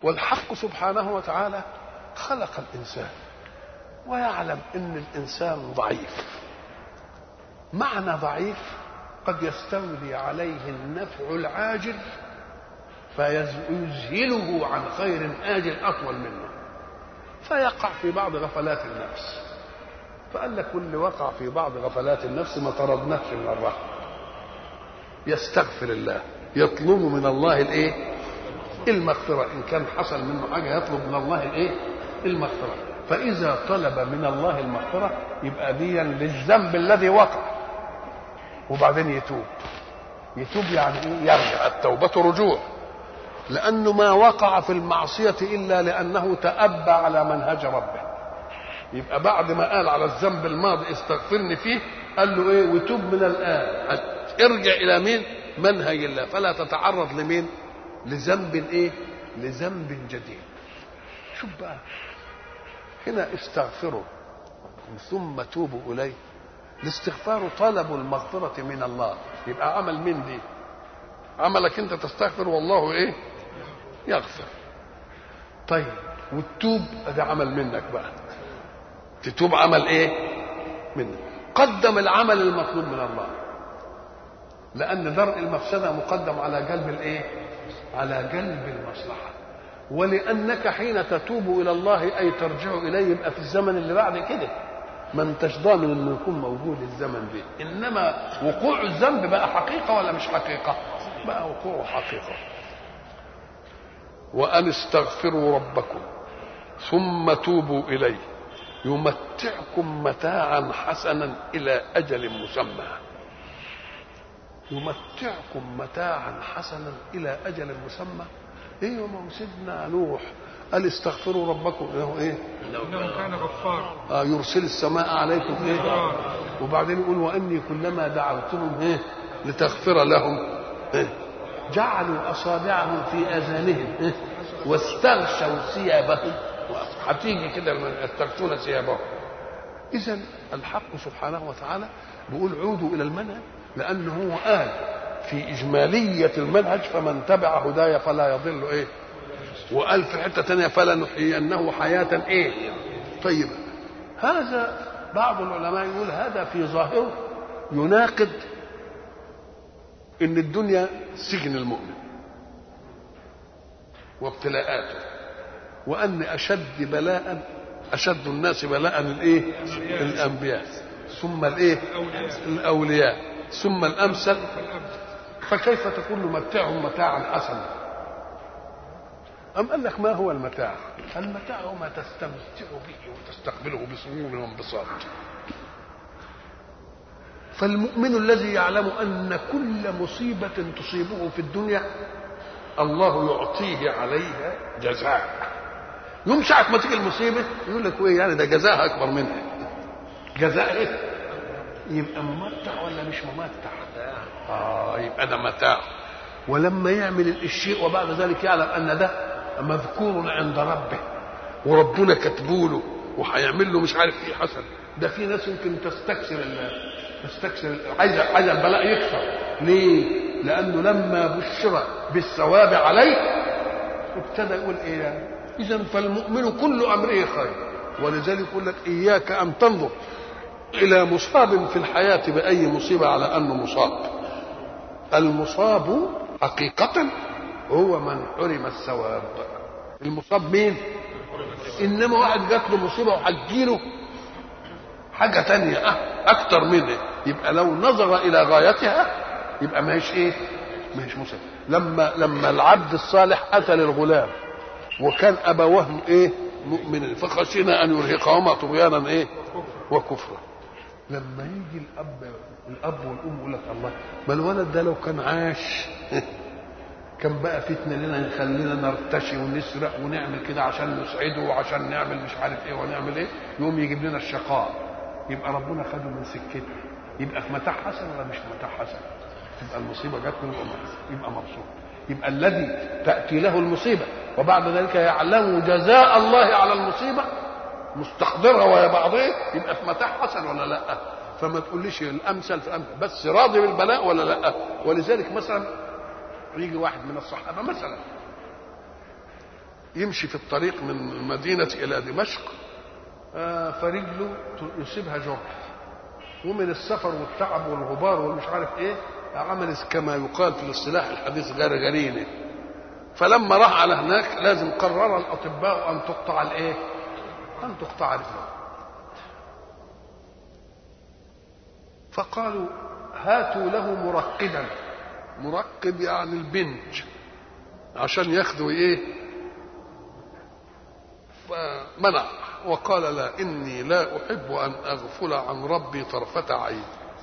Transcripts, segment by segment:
والحق سبحانه وتعالى خلق الانسان ويعلم ان الانسان ضعيف معنى ضعيف قد يستولي عليه النفع العاجل فيذهله عن خير آجل أطول منه فيقع في بعض غفلات النفس فقال لك كل وقع في بعض غفلات النفس ما طردناش من الرحمة يستغفر الله يطلب من الله الايه المغفرة إن كان حصل منه حاجة يطلب من الله الايه المغفرة فإذا طلب من الله المغفرة يبقى ديا للذنب الذي وقع وبعدين يتوب يتوب يعني ايه يرجع التوبة رجوع لأنه ما وقع في المعصية إلا لأنه تأبى على منهج ربه يبقى بعد ما قال على الذنب الماضي استغفرني فيه قال له ايه وتوب من الآن ارجع إلى مين منهج الله فلا تتعرض لمين لذنب ايه لذنب جديد شوف بقى هنا استغفروا ثم توبوا إليه الاستغفار طلب المغفرة من الله يبقى عمل مين دي عملك انت تستغفر والله ايه يغفر طيب والتوب ده عمل منك بقى تتوب عمل ايه منك قدم العمل المطلوب من الله لان درء المفسده مقدم على جلب الايه على جلب المصلحه ولانك حين تتوب الى الله اي ترجع اليه يبقى في الزمن اللي بعد كده ما انتش ضامن انه يكون موجود الزمن ده انما وقوع الذنب بقى حقيقه ولا مش حقيقه بقى وقوعه حقيقه وان استغفروا ربكم ثم توبوا اليه يمتعكم متاعا حسنا الى اجل مسمى يمتعكم متاعا حسنا الى اجل مسمى ايه ما هو سيدنا نوح قال استغفروا ربكم انه ايه انه كان غفارا آه يرسل السماء عليكم ايه وبعدين يقول واني كلما دعوتهم ايه لتغفر لهم إيه؟ جعلوا اصابعهم في اذانهم إيه؟ واستغشوا ثيابهم هتيجي كده يستغشون ثيابهم اذا الحق سبحانه وتعالى بيقول عودوا الى المنهج لانه هو قال في اجماليه المنهج فمن تبع هداي فلا يضل ايه وقال في حته ثانيه فلنحيينه حياه ايه طيبه هذا بعض العلماء يقول هذا في ظاهره يناقض ان الدنيا سجن المؤمن وابتلاءاته وان اشد بلاء اشد الناس بلاء الايه الانبياء ثم الايه الاولياء ثم الامثل فكيف تقول متعهم متاعا حسنا أم قال لك ما هو المتاع المتاع هو ما تستمتع به وتستقبله بسرور وانبساط فالمؤمن الذي يعلم أن كل مصيبة تصيبه في الدنيا الله يعطيه عليها جزاء يوم ساعة ما تيجي المصيبة يقول لك ايه يعني ده جزاء أكبر منها جزاء ايه؟ يبقى ممتع ولا مش ممتع؟ اه يبقى ده متاع ولما يعمل الشيء وبعد ذلك يعلم ان ده مذكور عند ربه وربنا كاتبوله وهيعمل له مش عارف ايه حسن ده في ناس يمكن تستكثر تستكثر عايز عايز البلاء يكثر ليه؟ لانه لما بشر بالثواب عليه ابتدى يقول ايه يعني؟ اذا فالمؤمن كل امره خير ولذلك يقول لك اياك ان تنظر الى مصاب في الحياه باي مصيبه على انه مصاب المصاب حقيقة هو من حرم الثواب المصاب مين انما واحد جات له مصيبه وهتجيله حاجه تانية اكتر منه يبقى لو نظر الى غايتها يبقى ما هيش ايه ما هيش مصيبه لما لما العبد الصالح اتى للغلام وكان ابواه ايه مؤمنين فخشينا ان يرهقهما طغيانا ايه وكفرا لما يجي الاب الاب والام يقول لك الله ما الولد ده لو كان عاش كان بقى فتنه لنا يخلينا نرتشي ونسرق ونعمل كده عشان نسعده وعشان نعمل مش عارف ايه ونعمل ايه يقوم يجيب لنا الشقاء يبقى ربنا خده من سكته يبقى في متاع حسن ولا مش في متاع حسن تبقى المصيبه جت له يبقى مبسوط يبقى الذي تاتي له المصيبه وبعد ذلك يعلم جزاء الله على المصيبه مستحضرها وهي بعضيه يبقى في متاع حسن ولا لا فما تقوليش الامثل في امثل بس راضي بالبلاء ولا لا ولذلك مثلا يجي واحد من الصحابه مثلا يمشي في الطريق من المدينة إلى دمشق آه فرجله يصيبها جرح ومن السفر والتعب والغبار والمش عارف ايه عمل كما يقال في الاصطلاح الحديث غرغرينه فلما راح على هناك لازم قرر الاطباء ان تقطع الايه؟ ان تقطع رجله فقالوا هاتوا له مرقدا مرقد يعني البنج عشان ياخذوا ايه فمنع وقال لا اني لا احب ان اغفل عن ربي طرفه عين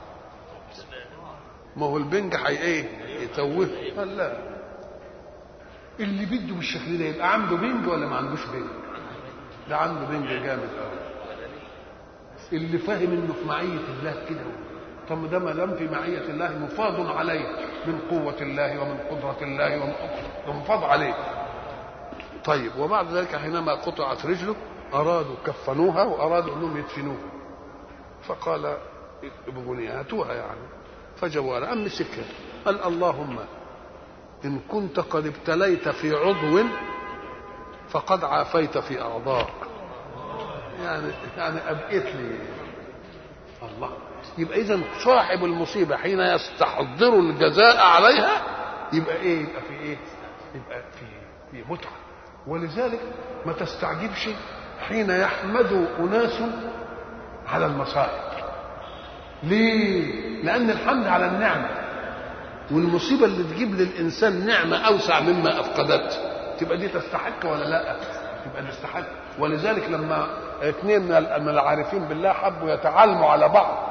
ما هو البنج حي ايه يتوه قال لا اللي بده بالشكل ده يبقى عنده بنج ولا ما عندوش بنج ده عنده بنج جامد قوي اللي فاهم انه في معيه الله كده طب ده ما دام في معيه الله مفاض عليه من قوه الله ومن قدره الله ومن مفاض عليه طيب وبعد ذلك حينما قطعت رجله ارادوا كفنوها وارادوا انهم يدفنوها فقال ابغوني هاتوها يعني فجوال أم مسكها قال اللهم إن كنت قد ابتليت في عضو فقد عافيت في أعضاء يعني يعني أبقيت لي الله يبقى إذا صاحب المصيبة حين يستحضر الجزاء عليها يبقى إيه يبقى في إيه يبقى في في متعة ولذلك ما تستعجبش حين يحمد أناس على المصائب ليه؟ لأن الحمد على النعمة والمصيبة اللي تجيب للإنسان نعمة أوسع مما أفقدته تبقى دي تستحق ولا لا؟ تبقى تستحق ولذلك لما اثنين من العارفين بالله حبوا يتعلموا على بعض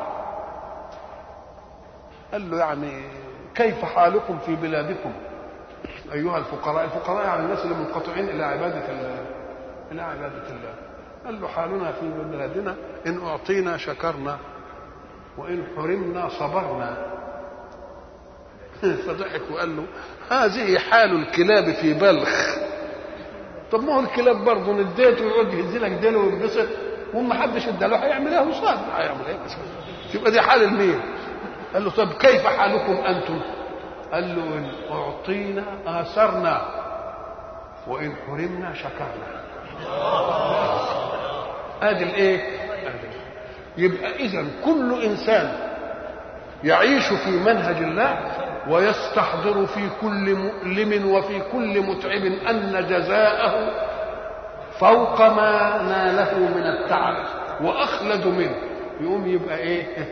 قال له يعني كيف حالكم في بلادكم أيها الفقراء الفقراء يعني الناس اللي منقطعين إلى عبادة الله إلى عبادة الله قال له حالنا في بلادنا إن أعطينا شكرنا وإن حرمنا صبرنا فضحك وقال له هذه حال الكلاب في بلخ طب ما هو الكلاب برضه نديته ويقعد يهز لك ديله وينبسط وما حدش اداله هيعمل ايه هو صاد هيعمل ايه بس يبقى دي حال المين قال له طب كيف حالكم انتم قال له ان اعطينا اثرنا وان حرمنا شكرنا ادي الايه يبقى اذا كل انسان يعيش في منهج الله ويستحضر في كل مؤلم وفي كل متعب ان جزاءه فوق ما ناله من التعب واخلد منه يقوم يبقى ايه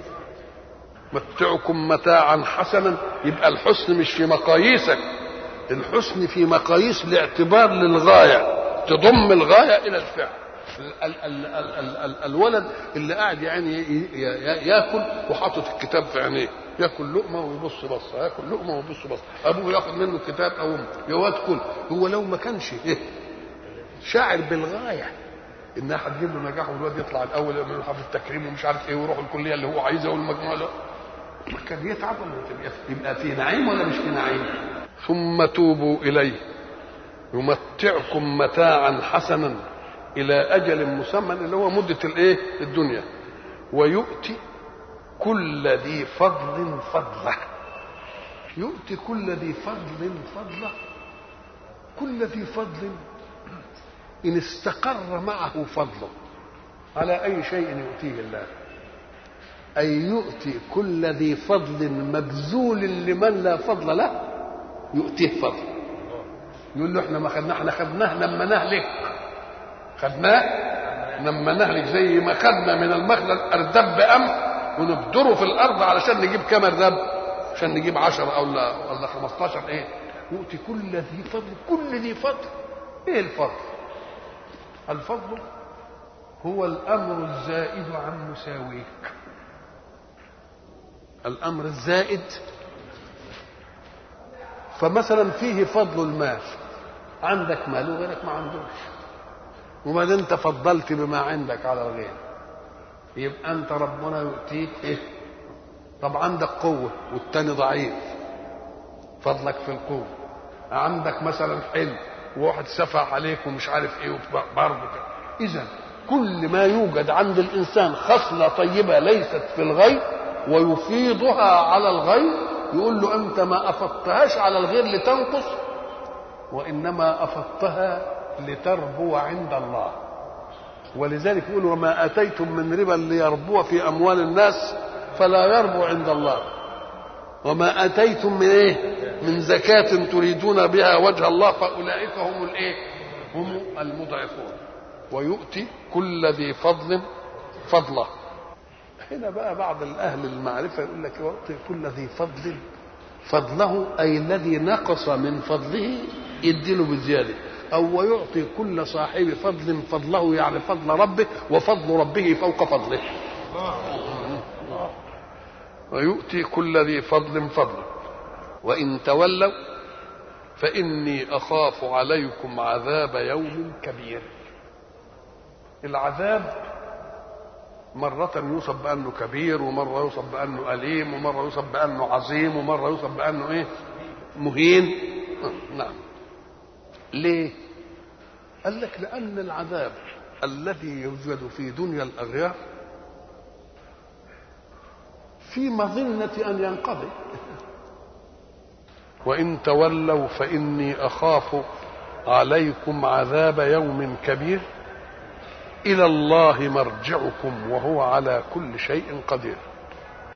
متعكم متاعا حسنا يبقى الحسن مش في مقاييسك الحسن في مقاييس الاعتبار للغايه تضم الغايه الى الفعل ال ال ال ال ال الولد اللي قاعد يعني ياكل وحاطط الكتاب في عينيه ياكل لقمه ويبص بصه ياكل لقمه ويبص بصه ابوه ياخد منه الكتاب او امه يا واد كل هو لو ما كانش إيه شاعر بالغايه انها هتجيب له نجاح والواد يطلع الاول يعمل له حفله تكريم ومش عارف ايه ويروح الكليه اللي هو عايزها والمجموعه له ما كان يتعب ولا يبقى في نعيم ولا مش في نعيم ثم توبوا اليه يمتعكم متاعا حسنا الى اجل مسمى اللي هو مده الايه الدنيا ويؤتي كل ذي فضل فضله يؤتي كل ذي فضل فضله كل ذي فضل ان استقر معه فضله على اي شيء يؤتيه الله اي يؤتي كل ذي فضل مبذول لمن لا فضل له يؤتيه فضل يقول له احنا ما خدناه احنا خدناه لما نهلك خدناه لما نهلك زي ما خدنا من المخلل اردب بأم ونبدره في الارض علشان نجيب كام اردب عشان نجيب عشرة او لا ولا 15 ايه يؤتي كل ذي فضل كل ذي فضل ايه الفضل الفضل هو الامر الزائد عن مساويك الامر الزائد فمثلا فيه فضل المال عندك مال وغيرك ما عندوش وما انت فضلت بما عندك على الغير يبقى انت ربنا يؤتيك ايه طب عندك قوه والتاني ضعيف فضلك في القوه عندك مثلا حلم وواحد سفح عليك ومش عارف ايه برضه اذا كل ما يوجد عند الانسان خصله طيبه ليست في الغير ويفيضها على الغير يقول له انت ما افضتهاش على الغير لتنقص وانما افضتها لتربو عند الله ولذلك يقول وما اتيتم من ربا ليربو في اموال الناس فلا يربو عند الله وما اتيتم من ايه من زكاه تريدون بها وجه الله فاولئك هم الايه هم المضعفون ويؤتي كل ذي فضل فضله هنا بقى بعض الاهل المعرفه يقول لك يعطي كل ذي فضل فضله اي الذي نقص من فضله يديله بزياده او ويعطي كل صاحب فضل فضله يعني فضل ربه وفضل ربه فوق فضله ويؤتي كل ذي فضل فضله وان تولوا فاني اخاف عليكم عذاب يوم كبير العذاب مرة يوصف بأنه كبير ومرة يوصف بأنه أليم ومرة يوصف بأنه عظيم ومرة يوصف بأنه إيه مهين نعم ليه قال لك لأن العذاب الذي يوجد في دنيا الأغيار في مظنة أن ينقضي وإن تولوا فإني أخاف عليكم عذاب يوم كبير إلى الله مرجعكم وهو على كل شيء قدير